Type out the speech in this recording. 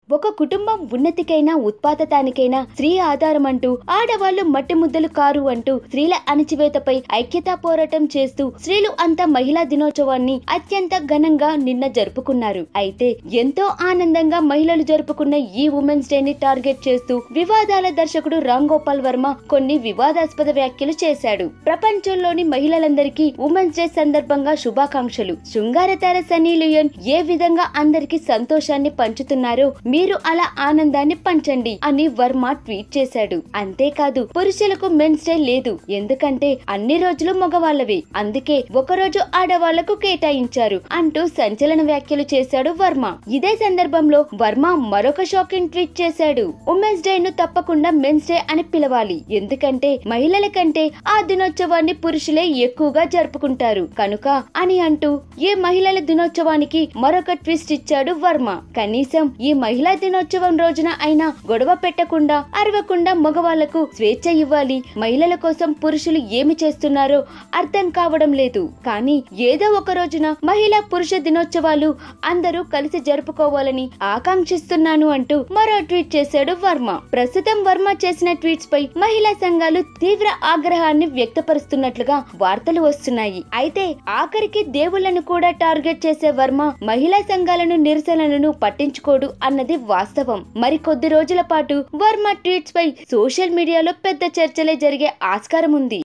ఒక కుటుంబం ఉన్నతికైనా ఉత్పాదతానికైనా స్త్రీ ఆధారం అంటూ ఆడవాళ్లు మట్టి ముద్దలు కారు అంటూ స్త్రీల అణచివేతపై ఐక్యతా పోరాటం చేస్తూ స్త్రీలు అంతా మహిళా దినోత్సవాన్ని అత్యంత ఘనంగా నిన్న జరుపుకున్నారు అయితే ఎంతో ఆనందంగా మహిళలు జరుపుకున్న ఈ ఉమెన్స్ డేని టార్గెట్ చేస్తూ వివాదాల దర్శకుడు రామ్ గోపాల్ వర్మ కొన్ని వివాదాస్పద వ్యాఖ్యలు చేశాడు ప్రపంచంలోని మహిళలందరికీ ఉమెన్స్ డే సందర్భంగా శుభాకాంక్షలు శృంగారతార సనీ లియోన్ ఏ విధంగా అందరికి సంతోషాన్ని పంచుతున్నారో మీరు అలా ఆనందాన్ని పంచండి అని వర్మ ట్వీట్ చేశాడు అంతేకాదు పురుషులకు మెన్స్ డే లేదు ఎందుకంటే అన్ని రోజులు మగవాళ్ళవే అందుకే ఒకరోజు ఆడవాళ్లకు కేటాయించారు అంటూ సంచలన వ్యాఖ్యలు చేశాడు వర్మ ఇదే సందర్భంలో వర్మ మరొక షాకింగ్ ట్వీట్ చేశాడు ఉమెన్స్ డే ను తప్పకుండా మెన్స్ డే అని పిలవాలి ఎందుకంటే మహిళల కంటే ఆ దినోత్సవాన్ని పురుషులే ఎక్కువగా జరుపుకుంటారు కనుక అని అంటూ ఈ మహిళల దినోత్సవానికి మరొక ట్విస్ట్ ఇచ్చాడు వర్మ కనీసం ఈ మహిళా దినోత్సవం రోజున అయినా గొడవ పెట్టకుండా అరవకుండా మగవాళ్లకు స్వేచ్ఛ ఇవ్వాలి మహిళల కోసం పురుషులు ఏమి చేస్తున్నారో అర్థం కావడం లేదు కానీ ఏదో ఒక రోజున మహిళా పురుష దినోత్సవాలు అందరూ కలిసి జరుపుకోవాలని ఆకాంక్షిస్తున్నాను అంటూ మరో ట్వీట్ చేశాడు వర్మ ప్రస్తుతం వర్మ చేసిన ట్వీట్స్ పై మహిళా సంఘాలు తీవ్ర ఆగ్రహాన్ని వ్యక్తపరుస్తున్నట్లుగా వార్తలు వస్తున్నాయి అయితే ఆఖరికి దేవుళ్లను కూడా టార్గెట్ చేసే వర్మ మహిళా సంఘాలను నిరసనలను పట్టించుకోడు అన్నది వాస్తవం మరి కొద్ది రోజుల పాటు వర్మ ట్వీట్స్ పై సోషల్ మీడియాలో పెద్ద చర్చలే జరిగే ఆస్కారం ఉంది